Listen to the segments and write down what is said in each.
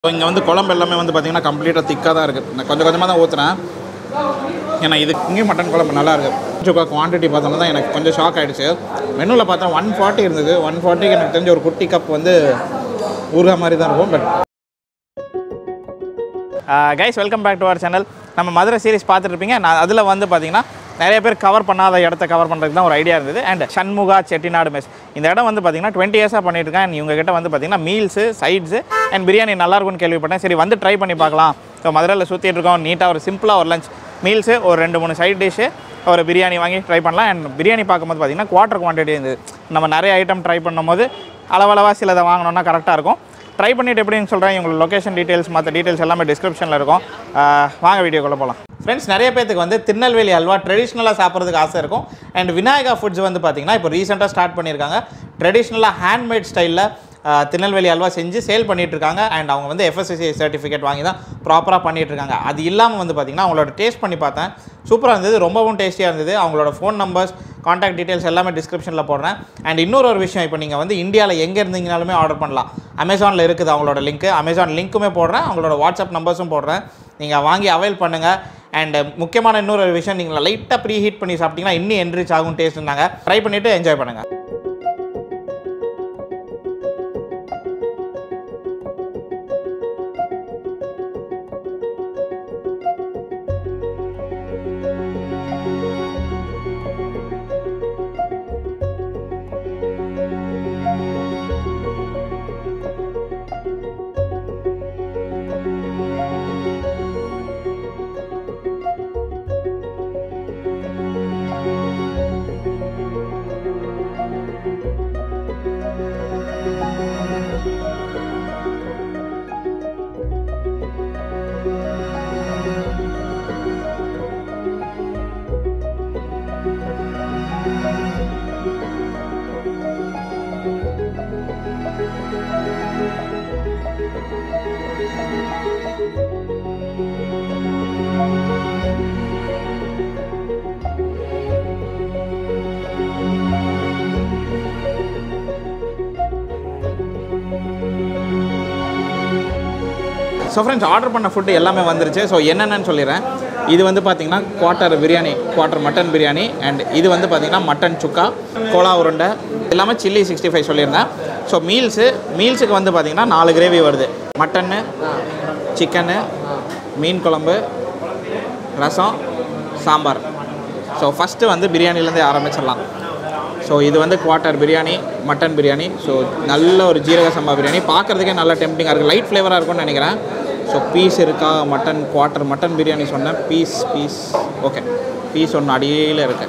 So இங்கே வந்து குழம்பு எல்லாமே வந்து பார்த்தீங்கன்னா கம்ப்ளீட்டாக திக்காக தான் இருக்குது நான் கொஞ்சம் கொஞ்சமாக தான் ஊற்றுறேன் ஏன்னா இது இங்கேயும் மட்டன் குழம்பு நல்லா இருக்குது சுக்கா குவான்டிட்டி பார்த்தோம்னா தான் எனக்கு கொஞ்சம் ஷாக் ஆகிடுச்சு மெனுவில் பார்த்தா ஒன் ஃபார்ட்டி இருந்தது ஒன் ஃபார்ட்டிக்கு எனக்கு தெரிஞ்ச ஒரு குட்டி கப் வந்து ஊறுகா மாதிரி தான் இருக்கும் but guys welcome back to our channel நம்ம மதுரை சீரிஸ் பார்த்துட்டு இருப்பீங்க நான் அதில் வந்து பார்த்தீங்கன்னா நிறைய பேர் கவர் பண்ணாத இடத்த கவர் பண்ணுறதுக்கு தான் ஒரு ஐடியா இருந்தது அண்ட் சண்முகா செட்டிநாடு மெஸ் இந்த இடம் வந்து பார்த்தீங்கன்னா டுவெண்ட்டி இயர்ஸாக பண்ணிட்டு இருக்கேன் and இவங்க கிட்ட வந்து பார்த்தீங்கன்னா மீல்ஸு சைட்ஸு அண்ட் பிரியாணி நல்லா இருக்கும்னு கேள்விப்பட்டேன் சரி வந்து ட்ரை பண்ணி பார்க்கலாம் ஸோ மதுரையில் சுற்றிட்டு இருக்கோம் நீட்டாக ஒரு சிம்பிளாக ஒரு லஞ்ச் மீல்ஸு ஒரு ரெண்டு மூணு சைட் டிஷ்ஷு ஒரு பிரியாணி வாங்கி ட்ரை பண்ணலாம் அண்ட் பிரியாணி பார்க்கும்போது பார்த்தீங்கன்னா குவார்ட்டர் குவான்டிட்டி இருந்தது நம்ம நிறைய ஐட்டம் ட்ரை பண்ணும்போது அளவளவாக சிலதை வாங்கினோன்னா கரெக்டாக இருக்கும் ட்ரை பண்ணிட்டு எப்படின்னு சொல்கிறேன் உங்களுக்கு லொகேஷன் டீட்டெயில்ஸ் மற்ற டீட்டெயில்ஸ் எல்லாமே டிஸ்கிரிப்ஷனில் இருக்கும் ஆஹ் வாங்க வீடியோக்குள்ளே போகலாம் ஃப்ரெண்ட்ஸ் நிறைய பேத்துக்கு வந்து திருநெல்வேலி அல்வா ட்ரெடிஷ்னலாக சாப்பிட்றதுக்கு ஆசை இருக்கும் அண்ட் விநாயகா ஃபுட்ஸ் வந்து பார்த்தீங்கன்னா இப்போ ரீசெண்டாக ஸ்டார்ட் பண்ணியிருக்காங்க ட்ரெடிஷ்னலாக ஹேண்ட்மேட் ஸ்டைலில் திருநெல்வேலி அல்வா செஞ்சு சேல் பண்ணிட்டு இருக்காங்க அண்ட் அவங்க வந்து எஃப்எஸ்எஸ்சி சர்டிஃபிகேட் வாங்கி தான் ப்ராப்பராக பண்ணிட்டு இருக்காங்க அது இல்லாமல் வந்து பார்த்தீங்கன்னா அவங்களோட டேஸ்ட் பண்ணி பார்த்தேன் சூப்பராக இருந்தது ரொம்பவும் டேஸ்டியாக இருந்தது அவங்களோட ஃபோன் நம்பர்ஸ் காண்டாக்ட் டீட்டெயில்ஸ் எல்லாமே டிஸ்கிரிப்ஷனில் போடுறேன் அண்ட் இன்னொரு ஒரு விஷயம் இப்போ நீங்கள் வந்து இந்தியாவில் எங்கே இருந்தீங்கனாலுமே ஆர்டர் பண்ணலாம் அமேசானில் இருக்குது அவங்களோட லிங்க் அமேசான் லிங்க்குமே போடுறேன் அவங்களோட வாட்ஸ்அப் நம்பர்ஸும் போடுறேன் நீங்கள் வாங்கி அவைல் பண்ணுங்கள் அண்ட் முக்கியமான இன்னொரு ஒரு விஷயம் நீங்கள் லைட்டாக ப்ரீ ஹீட் பண்ணி சாப்பிட்டீங்கன்னா இன்னும் என்ரிச் ஆகும் டேஸ்ட்னாங்க ட்ரை பண்ணிவிட்டு என்ஜாய் பண்ணுங்கள் ஸோ ஃப்ரெண்ட்ஸ் ஆர்டர் பண்ண ஃபுட்டு எல்லாமே வந்துருச்சு ஸோ என்னென்னு சொல்லிடுறேன் இது வந்து பார்த்தீங்கன்னா quarter biryani quarter mutton biryani and இது வந்து பார்த்தீங்கன்னா மட்டன் சுக்கா கோலா உருண்டை எல்லாமே சில்லி சிக்ஸ்டி ஃபைவ் சொல்லியிருந்தேன் ஸோ மீல்ஸு மீல்ஸுக்கு வந்து பார்த்தீங்கன்னா நாலு கிரேவி வருது மட்டன்னு சிக்கனு மீன் குழம்பு ரசம் சாம்பார் ஸோ ஃபஸ்ட்டு வந்து பிரியாணிலேருந்து ஆரம்பிச்சிடலாம் ஸோ இது வந்து quarter biryani mutton biryani so நல்ல ஒரு ஜீரக சம்பா பிரியாணி பார்க்குறதுக்கே நல்ல டெம்டிங்காக இருக்குது லைட் ஃப்ளேவராக இருக்கும்னு நினைக்கிறேன் ஸோ பீஸ் இருக்கா மட்டன் குவார்ட்டர் மட்டன் பிரியாணி சொன்னேன் பீஸ் பீஸ் ஓகே பீஸ் ஒன்று அடியில் இருக்கு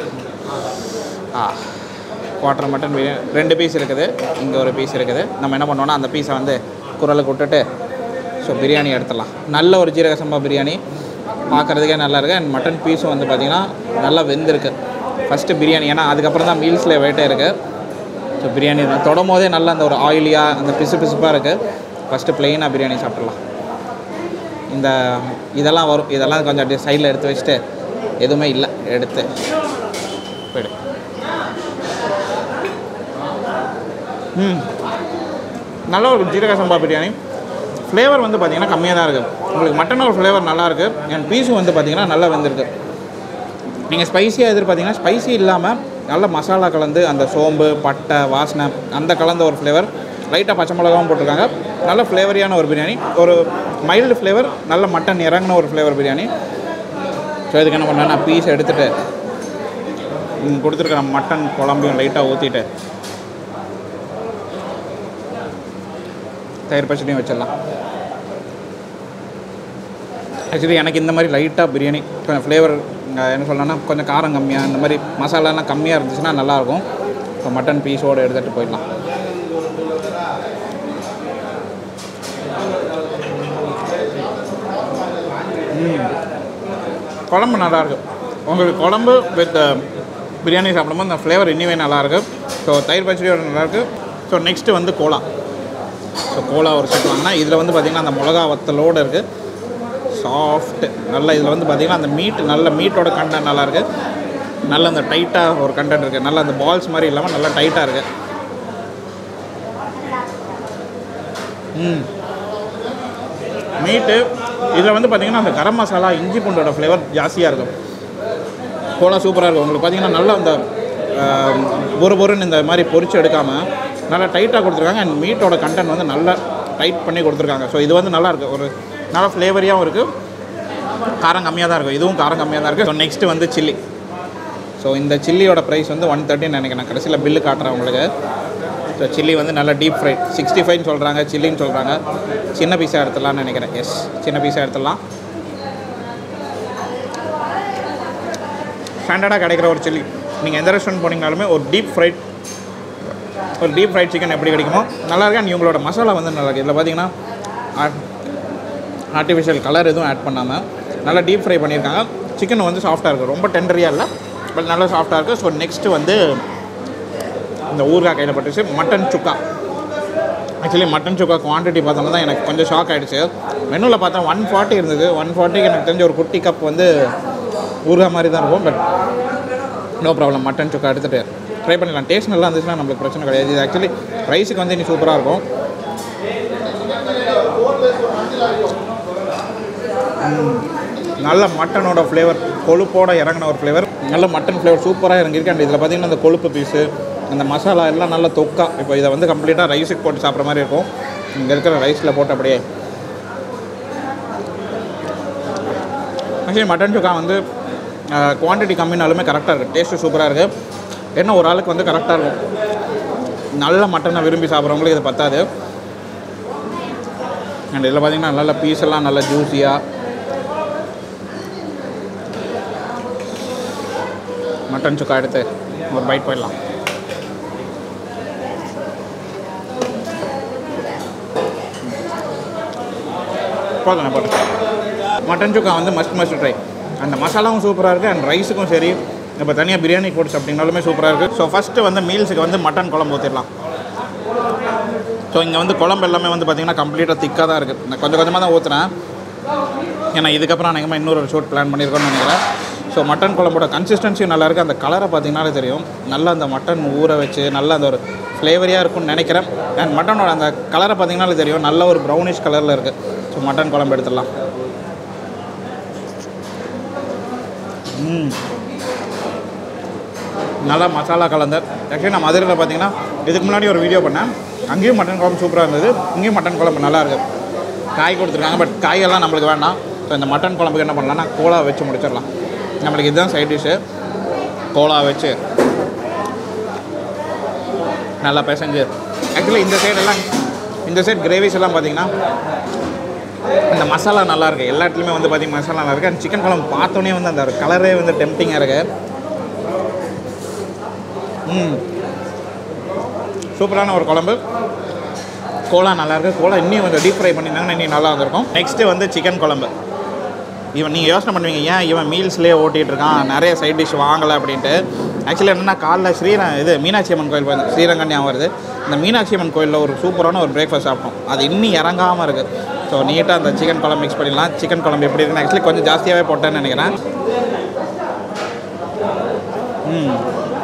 ஆ குவார்ட்டர் மட்டன் பிரியாணி ரெண்டு பீஸ் இருக்குது இங்கே ஒரு பீஸ் இருக்குது நம்ம என்ன பண்ணோன்னா அந்த பீஸை வந்து குரலுக்கு விட்டுட்டு ஸோ பிரியாணி எடுத்துடலாம் நல்ல ஒரு ஜீரக சம்பா பிரியாணி பார்க்குறதுக்கே நல்லா இருக்குது அண்ட் மட்டன் பீஸும் வந்து பார்த்திங்கன்னா நல்லா வெந்திருக்கு ஃபஸ்ட்டு பிரியாணி ஏன்னா அதுக்கப்புறம் தான் மீல்ஸில் வெயிட்டே இருக்குது ஸோ பிரியாணி தான் தொடும் போதே நல்லா அந்த ஒரு ஆயிலியாக அந்த பிசு பிசுப்பாக இருக்குது ஃபஸ்ட்டு ப்ளெயினாக பிரியாணி சாப்பிட்றலாம் இந்த இதெல்லாம் வரும் இதெல்லாம் கொஞ்சம் அப்படியே சைடில் எடுத்து வச்சுட்டு எதுவுமே இல்லை எடுத்து போயிடு ம் நல்ல ஒரு ஜீரக சம்பா பிரியாணி ஃப்ளேவர் வந்து பார்த்திங்கன்னா கம்மியாக தான் இருக்குது உங்களுக்கு மட்டனோட ஃப்ளேவர் நல்லா இருக்குது அண்ட் பீஸும் வந்து பார்த்திங்கன்னா நல்லா வெந்திருக்கு நீங்கள் ஸ்பைசியாக எதிர்பார்த்தீங்கன்னா ஸ்பைசி இல்லாமல் நல்ல மசாலா கலந்து அந்த சோம்பு பட்டை வாசனை அந்த கலந்த ஒரு ஃப்ளேவர் லைட்டாக பச்சை மிளகாவும் போட்டிருக்காங்க நல்ல ஃப்ளேவரியான ஒரு பிரியாணி ஒரு மைல்டு ஃப்ளேவர் நல்ல மட்டன் இறங்கின ஒரு ஃப்ளேவர் பிரியாணி ஸோ இதுக்கு என்ன பண்ணேன் நான் பீஸ் எடுத்துகிட்டு இங்கே கொடுத்துருக்குற மட்டன் குழம்பையும் லைட்டாக ஊற்றிட்டு தயிர் பச்சடியும் வச்சிடலாம் ஆக்சுவலி எனக்கு இந்த மாதிரி லைட்டாக பிரியாணி கொஞ்சம் ஃப்ளேவர் என்ன சொல்லணும்னா கொஞ்சம் காரம் கம்மியாக இந்த மாதிரி மசாலாலாம் கம்மியாக இருந்துச்சுன்னா நல்லாயிருக்கும் இப்போ மட்டன் பீஸோடு எடுத்துகிட்டு போயிடலாம் ம். குழம்பு நல்லாயிருக்கு உங்களுக்கு குழம்பு வித் பிரியாணி சாப்பிடும்போது அந்த ஃப்ளேவர் இன்னுமே நல்லாயிருக்கு ஸோ தயிர் பச்சடியோட நல்லாயிருக்கு ஸோ நெக்ஸ்ட்டு வந்து கோலா ஸோ கோலா ஒரு செட் வாங்கினா இதில் வந்து பார்த்திங்கன்னா அந்த மிளகா வத்தலோடு இருக்குது சாஃப்ட் நல்ல இதில் வந்து பார்த்திங்கன்னா அந்த மீட் நல்ல மீட்டோட கண்டென்ட் நல்லா இருக்கு நல்ல அந்த டைட்டாக ஒரு கண்டென்ட் இருக்குது நல்ல அந்த பால்ஸ் மாதிரி இல்லாமல் நல்லா டைட்டாக இருக்குது ம் மீட்டு இதில் வந்து பார்த்தீங்கன்னா அந்த கரம் மசாலா இஞ்சி பூண்டோட ஃப்ளேவர் ஜாஸ்தியாக இருக்கும் கோலா சூப்பராக இருக்கும் உங்களுக்கு பார்த்தீங்கன்னா நல்லா அந்த ஆஹ், பொறு பொறுன்னு இந்த மாதிரி பொரிச்சு எடுக்காமல் நல்லா டைட்டாக கொடுத்துருக்காங்க அண்ட் மீட்டோட கண்டென்ட் வந்து நல்லா டைட் பண்ணி கொடுத்துருக்காங்க ஸோ இது வந்து நல்லா இருக்கு ஒரு நல்ல ஃப்ளேவரியாகவும் இருக்குது காரம் கம்மியாக தான் இருக்கும் இதுவும் காரம் கம்மியாக தான் இருக்குது ஸோ நெக்ஸ்ட்டு வந்து சில்லி ஸோ இந்த சில்லியோட ப்ரைஸ் வந்து ஒன் தேர்ட்டின்னு நினைக்கிறேன் கடைசியில் பில்லு காட்டுறேன் உங்களுக்கு ஸோ சில்லி வந்து நல்லா டீப் ஃப்ரை சிக்ஸ்டி ஃபைவ்னு சொல்கிறாங்க சில்லின்னு சொல்கிறாங்க சின்ன பீஸாக எடுத்துடலாம்னு நினைக்கிறேன் எஸ் சின்ன பீஸாக எடுத்துடலாம் ஸ்டாண்டர்டாக கிடைக்கிற ஒரு சில்லி நீங்கள் எந்த ரெஸ்டாரண்ட் போனீங்கனாலுமே ஒரு டீப் ஃப்ரைட் ஒரு டீப் ஃப்ரைட் சிக்கன் எப்படி கிடைக்குமோ நல்லா இருக்கு அண்ட் இவங்களோட மசாலா வந்து நல்லா இருக்குது இதில் பார்த்தீங்கன்னா ஆர்டிஃபிஷியல் கலர் எதுவும் ஆட் பண்ணாமல் நல்லா டீப் ஃப்ரை பண்ணியிருக்காங்க சிக்கன் வந்து சாஃப்டாக இருக்குது ரொம்ப டெண்டரியாக இல்லை பட் நல்லா சாஃப்டாக இருக்குது ஸோ நெக்ஸ்ட்டு வந்து இந்த ஊறுகாய் கையில் பட்டுச்சு mutton sukka actually mutton sukka quantity பார்த்தோம்னா தான் எனக்கு கொஞ்சம் ஷாக் ஆகிடுச்சு மெனுவில் பார்த்தா ஒன் ஃபார்ட்டி இருந்தது ஒன் ஃபார்ட்டிக்கு எனக்கு தெரிஞ்ச ஒரு குட்டி கப் வந்து ஊறுகாய் மாதிரி தான் இருக்கும் but no problem mutton sukka எடுத்துகிட்டு ட்ரை பண்ணிடலாம் டேஸ்ட் நல்லா இருந்துச்சுன்னா நம்மளுக்கு பிரச்சனை கிடையாது இது ஆக்சுவலி ரைஸுக்கு வந்து இனி சூப்பராக இருக்கும் ம், நல்ல மட்டனோட ஃப்ளேவர் கொழுப்போட இறங்கின ஒரு ஃப்ளேவர் நல்ல மட்டன் ஃப்ளேவர் சூப்பராக இறங்கியிருக்கு அண்ட் இதில் பார்த்தீங்கன்னா அந்த கொழுப்பு பீஸு அந்த மசாலா எல்லாம் நல்ல தொக்கா இப்போ இதை வந்து கம்ப்ளீட்டாக ரைஸுக்கு போட்டு சாப்பிட்ற மாதிரி இருக்கும் இங்கே இருக்கிற ரைஸில் போட்டு அப்படியே ஆக்சுவலி மட்டன் சுக்கா வந்து குவான்டிட்டி கம்மினாலுமே கரெக்டாக இருக்குது டேஸ்ட்டு சூப்பராக இருக்குது என்ன ஒரு ஆளுக்கு வந்து கரெக்டாக இருக்கும் நல்ல மட்டனை விரும்பி சாப்பிட்றவங்களுக்கு இது பத்தாது அண்ட் இதில் பார்த்தீங்கன்னா நல்ல பீஸ் எல்லாம் நல்ல ஜூஸியாக மட்டன் சுக்கா எடுத்து ஒரு பைட் போயிடலாம் போதும் போதும் மட்டன் சுக்கா வந்து மஸ்ட் மஸ்ட் ட்ரை அந்த மசாலாவும் சூப்பராக இருக்குது அண்ட் ரைஸுக்கும் சரி இப்போ தனியாக பிரியாணி போட்டு சாப்பிட்டீங்கனாலுமே சூப்பராக இருக்குது ஸோ ஃபஸ்ட்டு வந்து மீல்ஸுக்கு வந்து மட்டன் குழம்பு ஊற்றிடலாம் ஸோ இங்கே வந்து குழம்பு எல்லாமே வந்து பார்த்திங்கன்னா கம்ப்ளீட்டாக திக்காக தான் இருக்குது நான் கொஞ்சம் கொஞ்சமாக தான் ஊற்றுனேன் ஏன்னா இதுக்கப்புறம் அநேகமாக இன்னொரு ஷூட் பிளான் பண்ணியிருக்கோம்னு நினைக்கிறேன் ஸோ மட்டன் குழம்போட கன்சிஸ்டன்சியும் நல்லா இருக்குது அந்த கலரை பார்த்தீங்கனாலே தெரியும் நல்லா அந்த மட்டன் ஊற வச்சு நல்லா அந்த ஒரு ஃப்ளேவரியாக இருக்கும்னு நினைக்கிறேன் அண்ட் மட்டனோட அந்த கலரை பார்த்தீங்கனாலே தெரியும் நல்ல ஒரு ப்ரௌனிஷ் கலரில் இருக்குது ஸோ மட்டன் குழம்பு எடுத்துடலாம் ம் நல்லா மசாலா கலந்த ஆக்சுவலி நான் மதுரையில் பார்த்தீங்கன்னா இதுக்கு முன்னாடி ஒரு வீடியோ பண்ணேன் அங்கேயும் மட்டன் குழம்பு சூப்பராக இருந்தது இங்கேயும் மட்டன் குழம்பு நல்லா இருக்கு காய் கொடுத்துருக்காங்க பட் காயெல்லாம் நம்மளுக்கு வேண்டாம் ஸோ இந்த மட்டன் குழம்புக்கு என்ன பண்ணலாம்னா கோலா வச்சு முடிச்சிடலாம் நம்மளுக்கு இதுதான் சைட் டிஷ்ஷு கோலா வச்சு நல்லா பிசைஞ்சு ஆக்சுவலி இந்த சைடெல்லாம் இந்த சைட் கிரேவிஸ் எல்லாம் பார்த்தீங்கன்னா இந்த மசாலா நல்லா இருக்கு எல்லா இடத்துலையுமே வந்து பார்த்தீங்கன்னா மசாலா நல்லா இருக்கு அண்ட் சிக்கன் குழம்பு பார்த்தோன்னே வந்து அந்த கலரே வந்து டெம்டிங்காக இருக்கு ம் சூப்பரான ஒரு குழம்பு கோலா நல்லா இருக்கு கோலா இன்னும் கொஞ்சம் டீப் ஃப்ரை பண்ணியிருந்தாங்கன்னா இன்னும் நல்லா இருந்திருக்கும் நெக்ஸ்ட்டு வந்து சிக்கன் குழம்பு இவன் நீங்கள் யோசனை பண்ணுவீங்க ஏன் இவன் மீல்ஸ்லேயே ஓட்டிகிட்டு இருக்கான் நிறைய சைட் டிஷ் வாங்கலை அப்படின்ட்டு ஆக்சுவலி என்னென்னா காலைல ஸ்ரீர இது மீனாட்சி அம்மன் கோயில் போயிருந்தேன் ஸ்ரீரங்கம் ஞாபகம் வருது இந்த மீனாட்சி அம்மன் கோயிலில் ஒரு சூப்பரான ஒரு பிரேக்ஃபாஸ்ட் சாப்பிட்டோம் அது இன்னும் இறங்காமல் இருக்குது ஸோ நீட்டாக அந்த சிக்கன் குழம்பு மிக்ஸ் பண்ணிடலாம் சிக்கன் குழம்பு எப்படி இருக்குன்னு ஆக்சுவலி கொஞ்சம் ஜாஸ்தியாகவே போட்டேன்னு நினைக்கிறேன் ம்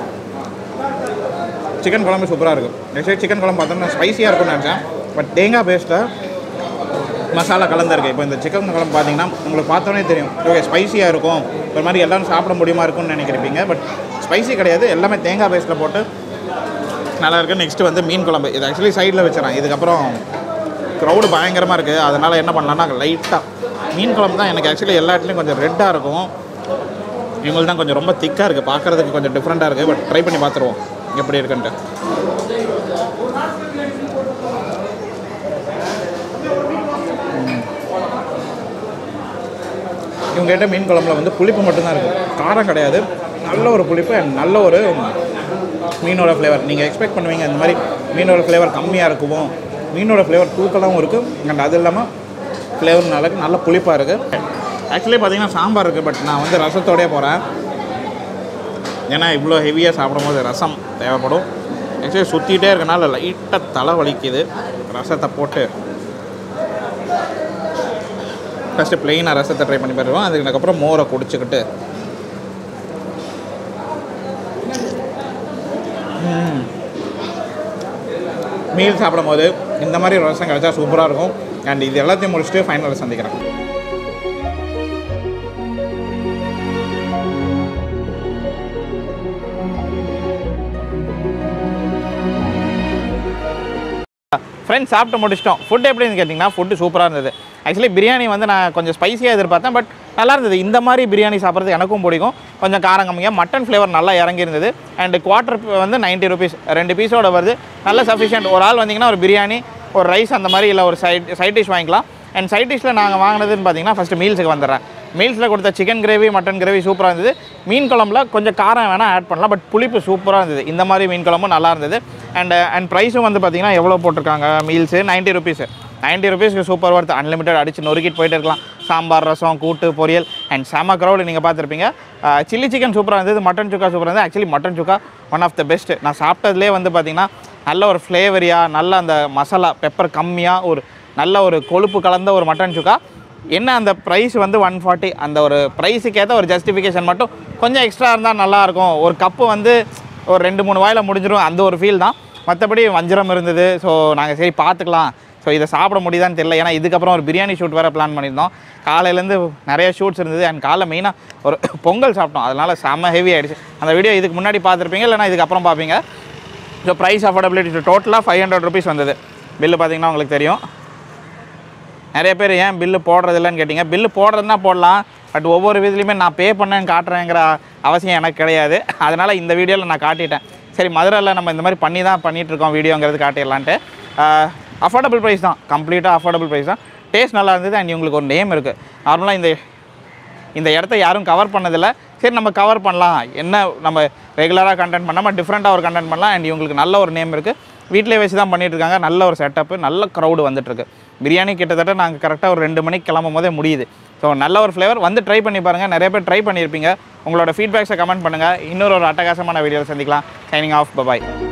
சிக்கன் குழம்பு சூப்பராக இருக்கும் ஆக்சுவலி சிக்கன் குழம்பு பார்த்தோம்னா ஸ்பைசியாக இருக்கும்னு நினச்சேன் பட் தேங்காய் பேஸ்ட்டில் மசாலா கலந்துருக்கு இப்போ இந்த சிக்கன் குழம்பு பார்த்தீங்கன்னா உங்களுக்கு பார்த்தோன்னே தெரியும் ஓகே ஸ்பைசியாக இருக்கும் ஒரு மாதிரி எல்லாரும் சாப்பிட முடியுமா இருக்கும்னு நினைக்கிறீங்க பட் ஸ்பைசி கிடையாது எல்லாமே தேங்காய் பேஸ்ட்டில் போட்டு நல்லா இருக்கு நெக்ஸ்ட் வந்து மீன் குழம்பு இது ஆக்சுவலி சைடில் வச்சுறேன் இதுக்கப்புறம் க்ரௌடு பயங்கரமாக இருக்குது அதனால் என்ன பண்ணலான்னா லைட்டாக மீன் குழம்பு தான் எனக்கு ஆக்சுவலி எல்லா இடத்துலையும் கொஞ்சம் ரெட்டாக இருக்கும் இவங்களுக்கு தான் கொஞ்சம் ரொம்ப திக்காக இருக்குது பார்க்குறதுக்கு கொஞ்சம் டிஃப்ரெண்ட்டாக இருக்குது பட் ட்ரை பண்ணி பார்த்துருவோம் எப்படி இருக்குன்ட்டு இவங்ககிட்ட மீன் குழம்புல வந்து புளிப்பு மட்டும்தான் இருக்கும் காரம் கிடையாது நல்ல ஒரு புளிப்பு and நல்ல ஒரு மீனோட ஃப்ளேவர் நீங்கள் எக்ஸ்பெக்ட் பண்ணுவீங்க இந்த மாதிரி மீனோட ஃப்ளேவர் கம்மியாக இருக்குமோ மீனோட ஃப்ளேவர் தூக்கலாகவும் இருக்குது அண்ட் அது இல்லாமல் ஃப்ளேவர் நல்லா நல்ல புளிப்பாக இருக்குது ஆக்சுவலி பார்த்தீங்கன்னா சாம்பார் இருக்குது பட் நான் வந்து ரசத்தோடயே போகிறேன் ஏன்னா இவ்வளோ ஹெவியாக சாப்பிடும்போது ரசம் தேவைப்படும் ஆக்சுவலி சுற்றிட்டே இருக்கனால லைட்டாக தலை வலிக்குது ரசத்தை போட்டு ஃபஸ்ட்டு பிளெயினாக ரசத்தை ட்ரை பண்ணி பாருவோம் அதுக்கப்புறம் மோரை குடிச்சுக்கிட்டு மீல் சாப்பிடும்போது இந்த மாதிரி ரசம் கிடைச்சா சூப்பராக இருக்கும் அண்ட் இது எல்லாத்தையும் முடிச்சுட்டு ஃபைனலில் சந்திக்கிறேன் ஃப்ரெண்ட்ஸ் சாப்பிட்டு முடிச்சிட்டோம் ஃபுட் எப்படின்னு கேட்டிங்கன்னா ஃபுட்டு சூப்பராக இருந்தது ஆக்சுவலி பிரியாணி வந்து நான் கொஞ்சம் ஸ்பைசியாக எதிர்பார்த்தேன் பட் நல்லா இருந்தது இந்த மாதிரி பிரியாணி சாப்பிட்றது எனக்கும் பிடிக்கும் கொஞ்சம் காரம் கம்மியாக மட்டன் ஃப்ளேவர் நல்லா இறங்கி இருந்தது அண்ட் குவார்ட்டர் வந்து 90 ருபீஸ் ரெண்டு பீஸோட வருது நல்ல சஃபிஷியன்ட் ஒரு ஆள் வந்தீங்கன்னா ஒரு பிரியாணி ஒரு ரைஸ் அந்த மாதிரி இல்லை ஒரு சைட் சைட் டிஷ் வாங்கிக்கலாம் அண்ட் சைட் டிஷ்ஷில் நாங்கள் வாங்கினதுன்னு பார்த்தீங்கன்னா ஃபஸ்ட்டு மீல்ஸுக்கு வந்துடுறேன் மீல்ஸில் கொடுத்த சிக்கன் கிரேவி மட்டன் கிரேவி சூப்பராக இருந்தது மீன் குழம்புல கொஞ்சம் காரம் வேணால் ஆட் பண்ணலாம் பட் புளிப்பு சூப்பராக இருந்தது இந்த மாதிரி மீன் குழம்பும் நல்லா இருந்தது அண்ட் அண்ட் ப்ரைஸும் வந்து பார்த்தீங்கன்னா எவ்வளோ போட்டிருக்காங்க மீல்ஸு 90 ருபீஸ் 90 ருபீஸ்க்கு சூப்பர் ஒர்த் அன்லிமிட்டட் அடிச்சு நொறுக்கிட்டு போயிட்டு இருக்கலாம் சாம்பார் ரசம் கூட்டு பொரியல் அண்ட் செம க்ரௌடு நீங்கள் பார்த்துருப்பீங்க சில்லி சிக்கன் சூப்பராக இருந்தது மட்டன் சுக்கா சூப்பராக இருந்தது actually mutton sukka one of the best நான் சாப்பிட்டதுலேயே வந்து பார்த்தீங்கன்னா நல்ல ஒரு ஃப்ளேவரியாக நல்ல அந்த மசாலா பெப்பர் கம்மியாக ஒரு நல்ல ஒரு கொழுப்பு கலந்த ஒரு மட்டன் சுக்கா என்ன அந்த ப்ரைஸ் வந்து ஒன் ஃபார்ட்டி அந்த ஒரு ப்ரைஸுக்கு ஏற்ற ஒரு ஜஸ்டிஃபிகேஷன் மட்டும் கொஞ்சம் எக்ஸ்ட்ரா இருந்தால் நல்லாயிருக்கும் ஒரு கப்பு வந்து ஒரு ரெண்டு மூணு வாயில் முடிஞ்சிடும் அந்த ஒரு ஃபீல் தான் மற்றபடி வஞ்சிரம் இருந்தது ஸோ நாங்கள் சரி பார்த்துக்கலாம் ஸோ இதை சாப்பிட முடியுதான்னு தெரியல ஏன்னா இதுக்கப்புறம் ஒரு பிரியாணி ஷூட் வேறு பிளான் பண்ணியிருந்தோம் காலையிலேருந்து நிறைய ஷூட்ஸ் இருந்தது அண்ட் காலைல மெயினாக ஒரு பொங்கல் சாப்பிட்டோம் அதனால் செம்ம ஹெவி ஆயிடுச்சு அந்த வீடியோ இதுக்கு முன்னாடி பார்த்துருப்பீங்க இல்லைனா இதுக்கப்புறம் பார்ப்பீங்க ஸோ ப்ரைஸ் அஃபோர்டபிலிட்டி டோட்டலாக ஃபைவ் ஹண்ட்ரட் ருபீஸ் வந்தது பில்லு பார்த்தீங்கன்னா உங்களுக்கு தெரியும் நிறைய பேர் ஏன் பில்லு போடுறதில்லன்னு கேட்டிங்க பில்லு போடுறதுனா போடலாம் பட் ஒவ்வொரு விதத்துலையுமே நான் பே பண்ணேன்னு காட்டுறேங்கிற அவசியம் எனக்கு கிடையாது அதனால் இந்த வீடியோவில் நான் காட்டிட்டேன் சரி மதுரையில் நம்ம இந்த மாதிரி பண்ணி தான் பண்ணிட்டு இருக்கோம் வீடியோங்கிறது காட்டிடலான்ட்டு அஃபோர்டபுள் ப்ரைஸ் தான் கம்ப்ளீட்டாக அஃபோர்டபுள் ப்ரைஸ் தான் டேஸ்ட் நல்லா இருந்தது அண்ட் இவங்களுக்கு ஒரு நேம் இருக்குது நார்மலாக இந்த இந்த இடத்த யாரும் கவர் பண்ணதில்லை சரி நம்ம கவர் பண்ணலாம் என்ன நம்ம ரெகுலராக கண்டென்ட் பண்ணாமல் டிஃப்ரெண்ட்டாக ஒரு கண்டென்ட் பண்ணலாம் அண்ட் இவங்களுக்கு நல்ல ஒரு நேம் இருக்குது வீட்டிலே வச்சு தான் பண்ணிட்டு இருக்காங்க நல்ல ஒரு செட்டப்பு நல்ல க்ரௌடு வந்துட்டுருக்கு பிரியாணி கிட்டத்தட்ட நாங்கள் கரெக்டாக ஒரு ரெண்டு மணிக்கு கிளம்பும் போதே முடியுது ஸோ நல்ல ஒரு ஃப்ளேவர் வந்து ட்ரை பண்ணி பாருங்கள் நிறைய பேர் ட்ரை பண்ணியிருப்பீங்க உங்களோட ஃபீட்பேக்ஸை கமெண்ட் பண்ணுங்கள் இன்னொரு ஒரு அட்டகாசமான வீடியோவில் சந்திக்கலாம் சைனிங் ஆஃப் பபாய்